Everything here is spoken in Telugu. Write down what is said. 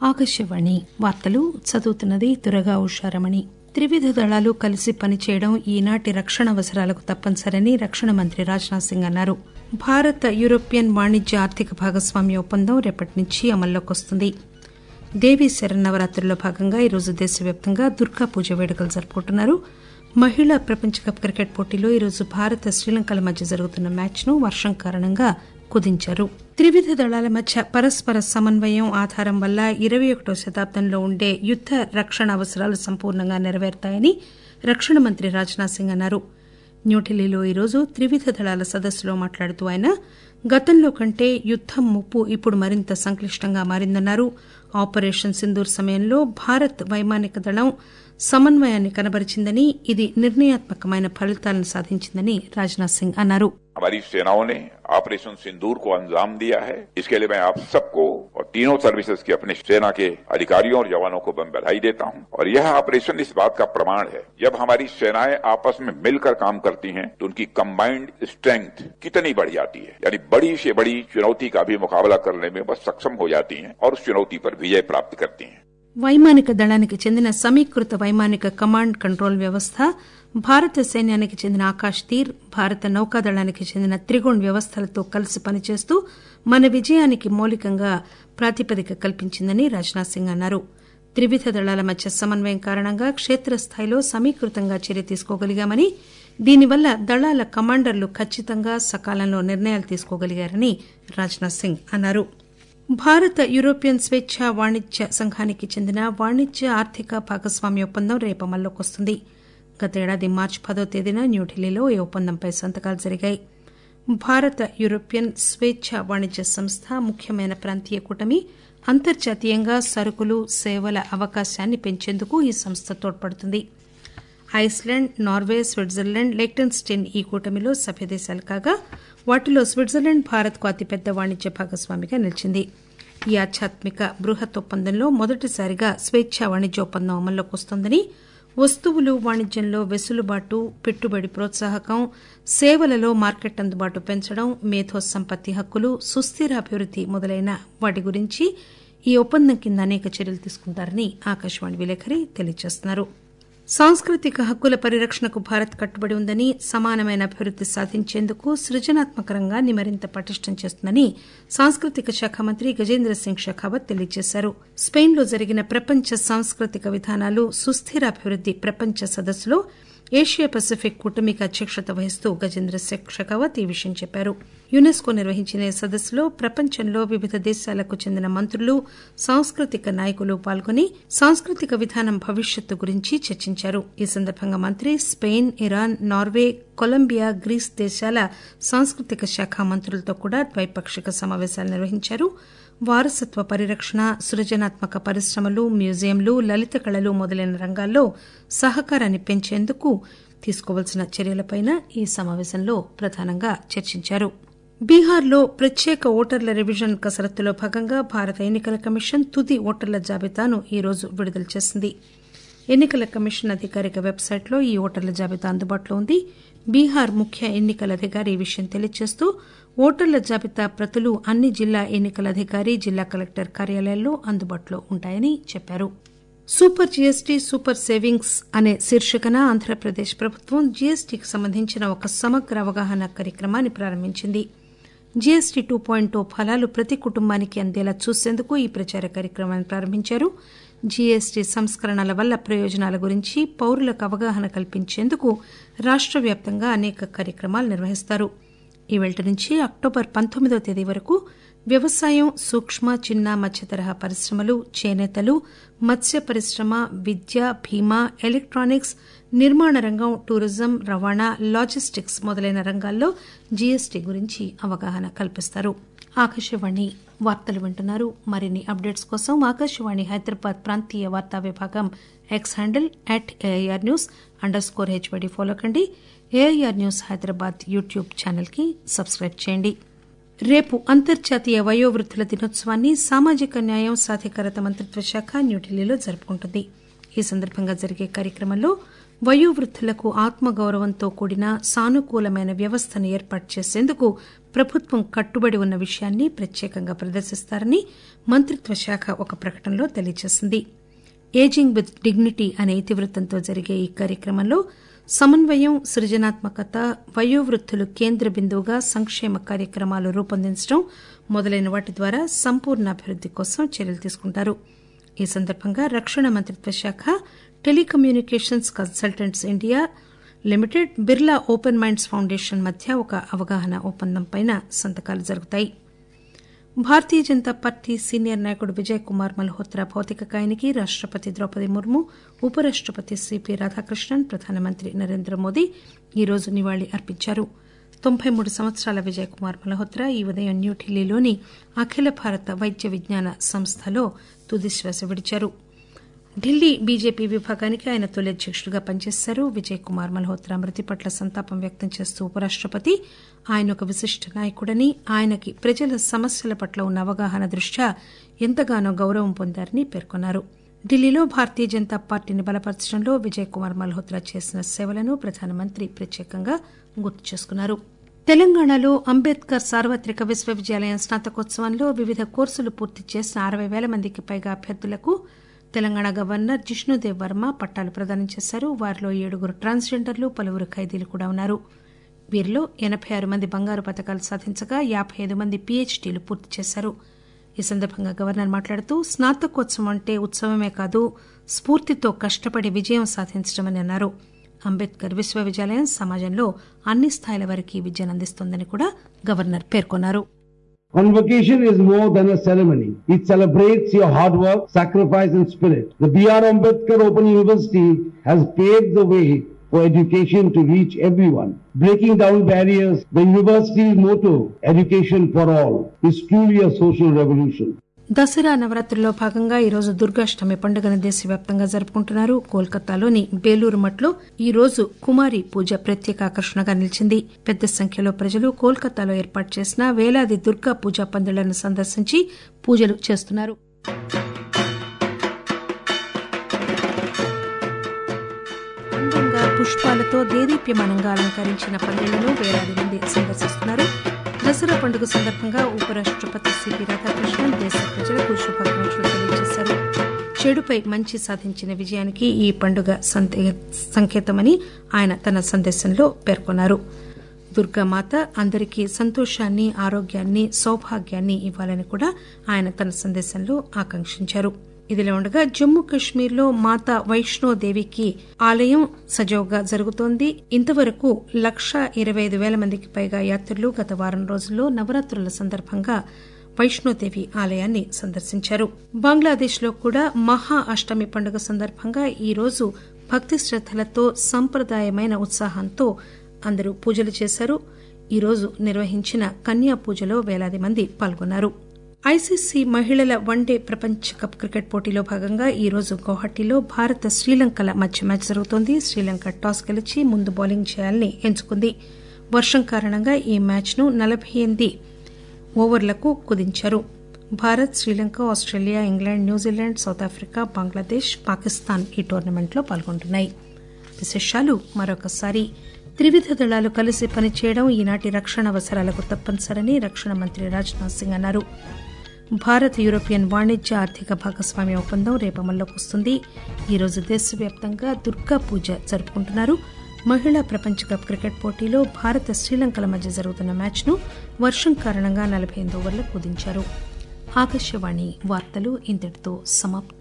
ఆకాశవాణి వార్తలు చదువుతున్నది దురగా ఉషారమణి త్రివిధ దళాలు కలిసి పనిచేయడం ఈనాటి రక్షణ అవసరాలకు తప్పనిసరని రక్షణ మంత్రి రాజ్నాథ్ సింగ్ అన్నారు భారత్ యూరోపియన్ వాణిజ్య ఆర్థిక భాగస్వామ్య ఒప్పందం రేపటి నుంచి అమల్లోకి వస్తుంది దేవీ శరన్నవరాత్రుల్లో భాగంగా ఈరోజు దేశవ్యాప్తంగా దుర్గా పూజ వేడుకలు జరుపుకుంటున్నారు మహిళా ప్రపంచ కప్ క్రికెట్ పోటీలో ఈరోజు భారత్ శ్రీలంకల మధ్య జరుగుతున్న మ్యాచ్ ను వర్షం కారణంగా కుదించారు త్రివిధ దళాల మధ్య పరస్పర సమన్వయం ఆధారం వల్ల ఇరవై ఒకటో శతాబ్దంలో ఉండే యుద్ద రక్షణ అవసరాలు సంపూర్ణంగా నెరవేరుతాయని రక్షణ మంత్రి రాజ్నాథ్ సింగ్ అన్నారు న్యూఢిల్లీలో ఈరోజు త్రివిధ దళాల సదస్సులో మాట్లాడుతూ ఆయన గతంలో కంటే యుద్దం ముప్పు ఇప్పుడు మరింత సంక్లిష్టంగా మారిందన్నారు ఆపరేషన్ సింధూర్ సమయంలో భారత్ వైమానిక దళం సమన్వయాన్ని కనబరిచిందని ఇది నిర్ణయాత్మకమైన ఫలితాలను సాధించిందని రాజ్నాథ్ సింగ్ అన్నారు हमारी सेनाओं ने ऑपरेशन सिंदूर को अंजाम दिया है इसके लिए मैं आप सबको और तीनों सर्विसेज के अपने सेना के अधिकारियों और जवानों को मैं बधाई देता हूं और यह ऑपरेशन इस बात का प्रमाण है जब हमारी सेनाएं आपस में मिलकर काम करती हैं तो उनकी कंबाइंड स्ट्रेंथ कितनी बढ़ जाती है यानी बड़ी से बड़ी चुनौती का भी मुकाबला करने में वह सक्षम हो जाती हैं और उस चुनौती पर विजय प्राप्त करती हैं వైమానిక దళానికి చెందిన సమీకృత వైమానిక కమాండ్ కంట్రోల్ వ్యవస్థ భారత సైన్యానికి చెందిన ఆకాశ్ తీర్ భారత నౌకాదళానికి చెందిన త్రిగోణ్ వ్యవస్థలతో కలిసి పనిచేస్తూ మన విజయానికి మౌలికంగా ప్రాతిపదిక కల్పించిందని రాజ్నాథ్ సింగ్ అన్నారు త్రివిధ దళాల మధ్య సమన్వయం కారణంగా క్షేత్రస్థాయిలో సమీకృతంగా చర్య తీసుకోగలిగామని దీనివల్ల దళాల కమాండర్లు ఖచ్చితంగా సకాలంలో నిర్ణయాలు తీసుకోగలిగారని రాజ్నాథ్ సింగ్ అన్నారు భారత యూరోపియన్ స్వేచ్ఛ వాణిజ్య సంఘానికి చెందిన వాణిజ్య ఆర్థిక భాగస్వామ్య ఒప్పందం రేపు అమల్లోకి వస్తుంది గతేడాది మార్చి పదో తేదీన న్యూఢిల్లీలో ఈ ఒప్పందంపై సంతకాలు జరిగాయి భారత యూరోపియన్ స్వేచ్ఛ వాణిజ్య సంస్థ ముఖ్యమైన ప్రాంతీయ కూటమి అంతర్జాతీయంగా సరుకులు సేవల అవకాశాన్ని పెంచేందుకు ఈ సంస్థ తోడ్పడుతుంది ఐస్లాండ్ నార్వే స్విట్జర్లాండ్ లెక్టన్స్టైన్ ఈ కూటమిలో సభ్యదేశాలు కాగా వాటిలో స్విట్జర్లాండ్ భారత్కు అతిపెద్ద వాణిజ్య భాగస్వామిగా నిలిచింది ఈ ఆధ్యాత్మిక బృహత్ ఒప్పందంలో మొదటిసారిగా స్వేచ్ఛా వాణిజ్య ఒప్పందం అమల్లోకి వస్తోందని వస్తువులు వాణిజ్యంలో వెసులుబాటు పెట్టుబడి ప్రోత్సాహకం సేవలలో మార్కెట్ అందుబాటు పెంచడం మేధో సంపత్తి హక్కులు సుస్థిర అభివృద్ది మొదలైన వాటి గురించి ఈ ఒప్పందం కింద అనేక చర్యలు తీసుకుంటారని ఆకాశవాణి విలేకరి తెలియజేస్తున్నారు సాంస్కృతిక హక్కుల పరిరక్షణకు భారత్ కట్టుబడి ఉందని సమానమైన అభివృద్ది సాధించేందుకు సృజనాత్మక రంగాన్ని మరింత పటిష్టం చేస్తుందని సాంస్కృతిక శాఖ మంత్రి గజేంద్ర సింగ్ షెకావత్ తెలియజేశారు స్పెయిన్లో జరిగిన ప్రపంచ సాంస్కృతిక విధానాలు సుస్థిర అభివృద్ది ప్రపంచ సదస్సులో ఏషియా పసిఫిక్ కూటమికి అధ్యక్షత వహిస్తూ గజేంద్ర సింగ్ షెకావత్ ఈ విషయం చెప్పారు యునెస్కో నిర్వహించిన ఈ సదస్సులో ప్రపంచంలో వివిధ దేశాలకు చెందిన మంత్రులు సాంస్కృతిక నాయకులు పాల్గొని సాంస్కృతిక విధానం భవిష్యత్తు గురించి చర్చించారు ఈ సందర్భంగా మంత్రి Spain Iran Norway Colombia Greece దేశాల సాంస్కృతిక శాఖ మంత్రులతో కూడా ద్వైపాక్షిక సమావేశాలు నిర్వహించారు వారసత్వ పరిరక్షణ సృజనాత్మక పరిశ్రమలు మ్యూజియంలు లలిత కళలు మొదలైన రంగాల్లో సహకారాన్ని పెంచేందుకు తీసుకోవాల్సిన చర్యలపై ఈ సమావేశంలో ప్రధానంగా చర్చించారు బీహార్లో ప్రత్యేక ఓటర్ల రివిజన్ కసరత్తులో భాగంగా భారత ఎన్నికల కమిషన్ తుది ఓటర్ల జాబితాను ఈరోజు విడుదల చేసింది ఎన్నికల కమిషన్ అధికారిక వెబ్సైట్లో ఈ ఓటర్ల జాబితా అందుబాటులో ఉంది బీహార్ ముఖ్య ఎన్నికల అధికారి ఈ విషయం తెలియజేస్తూ ఓటర్ల జాబితా ప్రతులు అన్ని జిల్లా ఎన్నికల అధికారి జిల్లా కలెక్టర్ కార్యాలయాల్లో అందుబాటులో ఉంటాయని చెప్పారు సూపర్ జీఎస్టీ సూపర్ సేవింగ్స్ అనే శీర్షికన ఆంధ్రప్రదేశ్ ప్రభుత్వం జీఎస్టీకి సంబంధించిన ఒక సమగ్ర అవగాహన కార్యక్రమాన్ని ప్రారంభించింది జీఎస్టీ టూ పాయింట్ ఫలాలు ప్రతి కుటుంబానికి అందేలా చూసేందుకు ఈ ప్రచార కార్యక్రమాన్ని ప్రారంభించారు జీఎస్టీ సంస్కరణల వల్ల ప్రయోజనాల గురించి పౌరులకు అవగాహన కల్పించేందుకు రాష్ట వ్యాప్తంగా అనేక కార్యక్రమాలు నిర్వహిస్తారు ఈ వెళ్టి నుంచి అక్టోబర్ పంతొమ్మిదో తేదీ వరకు వ్యవసాయం సూక్ష్మ చిన్న మధ్య తరహా పరిశ్రమలు చేనేతలు మత్స్య పరిశ్రమ విద్య బీమా ఎలక్ట్రానిక్స్ నిర్మాణ రంగం టూరిజం రవాణా లాజిస్టిక్స్ మొదలైన రంగాల్లో జీఎస్టీ గురించి అవగాహన కల్పిస్తారు ఆకాశవాణి వార్తలు వింటున్నారు మరిన్ని అప్డేట్స్ కోసం ఆకాశవాణి హైదరాబాద్ ప్రాంతీయ వార్తా విభాగం X handle at AIR news underscore HYD follow కండి AIR news Hyderabad YouTube channel కి సబ్స్క్రైబ్ చేయండి రేపు అంతర్జాతీయ వయోవృద్ధుల దినోత్సవాన్ని సామాజిక న్యాయం సాధికారత మంత్రిత్వ శాఖ న్యూఢిల్లీలో జరుపుకుంటుంది ఈ సందర్భంగా జరిగే కార్యక్రమంలో వయోవృద్ధులకు ఆత్మగౌరవంతో కూడిన సానుకూలమైన వ్యవస్థను ఏర్పాటు చేసేందుకు ప్రభుత్వం కట్టుబడి ఉన్న విషయాన్ని ప్రత్యేకంగా ప్రదర్శిస్తారని మంత్రిత్వ శాఖ ఒక ప్రకటనలో తెలియజేసింది ఏజింగ్ విత్ డిగ్నిటీ అనే ఇతివృత్తంతో జరిగే ఈ కార్యక్రమంలో సమన్వయం సృజనాత్మకత వయోవృద్ధులు కేంద్ర బిందువుగా సంక్షేమ కార్యక్రమాలు రూపొందించడం మొదలైన వాటి ద్వారా సంపూర్ణ అభివృద్ది కోసం చర్యలు తీసుకుంటారు ఈ సందర్భంగా రక్షణ మంత్రిత్వ శాఖ telecommunications consultants India limited Birla open minds foundation మధ్య ఒక అవగాహన ఒప్పందంపై సంతకాలు జరుగుతాయి భారతీయ జనతా పార్టీ సీనియర్ నాయకుడు విజయ్ కుమార్ మల్హోత్రా భౌతిక కాయానికి రాష్టపతి ద్రౌపది ముర్ము ఉపరాష్టపతి సిపి రాధాకృష్ణన్ ప్రధానమంత్రి నరేంద్ర మోదీ ఈరోజు నివాళి అర్పించారు తొంభై మూడు సంవత్సరాల విజయ్ కుమార్ మల్హోత్రా ఈ ఉదయం న్యూఢిల్లీలోని అఖిల భారత వైద్య విజ్ఞాన సంస్థలో తుదిశ్వాస విడిచారు ఢిల్లీ బీజేపీ విభాగానికి ఆయన తొలి అధ్యకుడిగా పనిచేశారు విజయ్ కుమార్ మల్హోత్రా మృతి పట్ల సంతాపం వ్యక్తం చేస్తూ ఉపరాష్టపతి ఆయన ఒక విశిష్ట నాయకుడని ఆయనకి ప్రజల సమస్యల పట్ల ఉన్న అవగాహన దృష్ట్యా ఎంతగానో గౌరవం పొందారని పేర్కొన్నారు ఢిల్లీలో భారతీయ జనతా పార్టీని బలపరచడంలో విజయ్ కుమార్ మల్హోత్రా చేసిన సేవలను ప్రధానమంత్రి ప్రత్యేకంగా గుర్తు చేసుకున్నారు తెలంగాణలో అంబేద్కర్ సార్వత్రిక విశ్వవిద్యాలయం స్నాతకోత్సవంలో వివిధ కోర్సులు పూర్తి చేసిన అరవై పేల మందికి పైగా అభ్యర్థులకు తెలంగాణ గవర్నర్ జిష్ణుదేవ్ వర్మ పట్టాలు ప్రదానం చేశారు వారిలో ఏడుగురు ట్రాన్స్జెండర్లు పలువురు ఖైదీలు కూడా ఉన్నారు వీరిలో ఎనబై ఆరు మంది బంగారు పథకాలు సాధించగా యాబై ఐదు మంది పీహెచ్డీలు పూర్తి చేశారు ఈ సందర్భంగా గవర్నర్ మాట్లాడుతూ స్నాతకోత్సవం అంటే ఉత్సవమే కాదు స్ఫూర్తితో కష్టపడి విజయం సాధించడమని అన్నారు అంబేద్కర్ విశ్వవిద్యాలయం సమాజంలో అన్ని స్థాయిల వారికి విద్యను అందిస్తోందని కూడా గవర్నర్ పేర్కొన్నారు Convocation is more than a ceremony. It celebrates your hard work, sacrifice and spirit. The B.R. Ambedkar Open University has paved the way for education to reach everyone. Breaking down barriers, the university's motto, education for all, is truly a social revolution. Dasara నవరాత్రుల్లో భాగంగా ఈరోజు దుర్గాష్టమి పండుగను దేశవ్యాప్తంగా జరుపుకుంటున్నారు కోల్కతాలోని బేలూరు మఠ్లో ఈ రోజు కుమారి పూజ ప్రత్యేక ఆకర్షణగా నిలిచింది పెద్ద సంఖ్యలో ప్రజలు కోల్కతాలో ఏర్పాటు చేసిన వేలాది దుర్గా పూజా పందిళ్లను సందర్శించి పూజలు చేస్తున్నారు అందంగా పుష్పాలతో దేదీప్యమానంగా అలంకరించిన పందిళ్లను వేలాది మంది సందర్శిస్తున్నారు దసరా పండుగ సందర్భంగా ఉపరాష్టపతి సిపి రాధాకృష్ణన్ దేశ ప్రజలకు శుభాకాంక్షలు తెలియజేశారు చెడుపై మంచి సాధించిన విజయానికి ఈ పండుగ సంకేతమని ఆయన తన సందేశంలో పేర్కొన్నారు దుర్గామాత అందరికీ సంతోషాన్ని ఆరోగ్యాన్ని సౌభాగ్యాన్ని ఇవ్వాలని కూడా ఆయన తన సందేశంలో ఆకాంక్షించారు ఇదిలా ఉండగా జమ్మూ కశ్మీర్ లో మాతా వైష్ణోదేవికి ఆలయం సజావుగా జరుగుతోంది ఇంతవరకు లక్షా ఇరవై ఐదు పేల మందికి పైగా యాత్రులు గత వారం రోజుల్లో నవరాత్రుల సందర్భంగా వైష్ణోదేవి ఆలయాన్ని సందర్శించారు బంగ్లాదేశ్ లో కూడా మహా అష్టమి పండుగ సందర్భంగా ఈ రోజు భక్తి శ్రద్దలతో సంప్రదాయమైన ఉత్సాహంతో అందరూ పూజలు చేశారు ఈరోజు నిర్వహించిన కన్యా పూజలో వేలాది మంది పాల్గొన్నారు ఐసీసీ మహిళల వన్డే ప్రపంచ కప్ క్రికెట్ పోటీలో భాగంగా ఈ రోజు గౌహటిలో భారత్ శ్రీలంకల మధ్య మ్యాచ్ జరుగుతోంది శ్రీలంక టాస్ గెలిచి ముందు బౌలింగ్ చేయాలని ఎంచుకుంది వర్షం కారణంగా ఈ మ్యాచ్ ను నలబై ఎనిమిది ఓవర్లకు కుదించారు Bharat Sri Lanka Australia England New Zealand South Africa Bangladesh Pakistan ఈ టోర్నమెంట్లో పాల్గొంటున్నాయి విశేషాలు మరొకసారి త్రివిధ దళాలు కలిసి పనిచేయడం ఈనాటి రక్షణ అవసరాలకు తప్పనిసరని రక్షణ మంత్రి రాజ్నాథ్ సింగ్ అన్నారు భారత్ యూరోపియన్ వాణిజ్య ఆర్థిక భాగస్వామ్య ఒప్పందం రేపు అమల్లోకి వస్తుంది ఈరోజు దేశవ్యాప్తంగా దుర్గా పూజ జరుపుకుంటున్నారు మహిళా ప్రపంచ కప్ క్రికెట్ పోటీలో భారత శ్రీలంకల మధ్య జరుగుతున్న మ్యాచ్ను వర్షం కారణంగా నలభై ఎనిమిది ఓవర్లకు కుదించారు ఆకాశవాణి వార్తలు ఇంతటితో సమాప్తం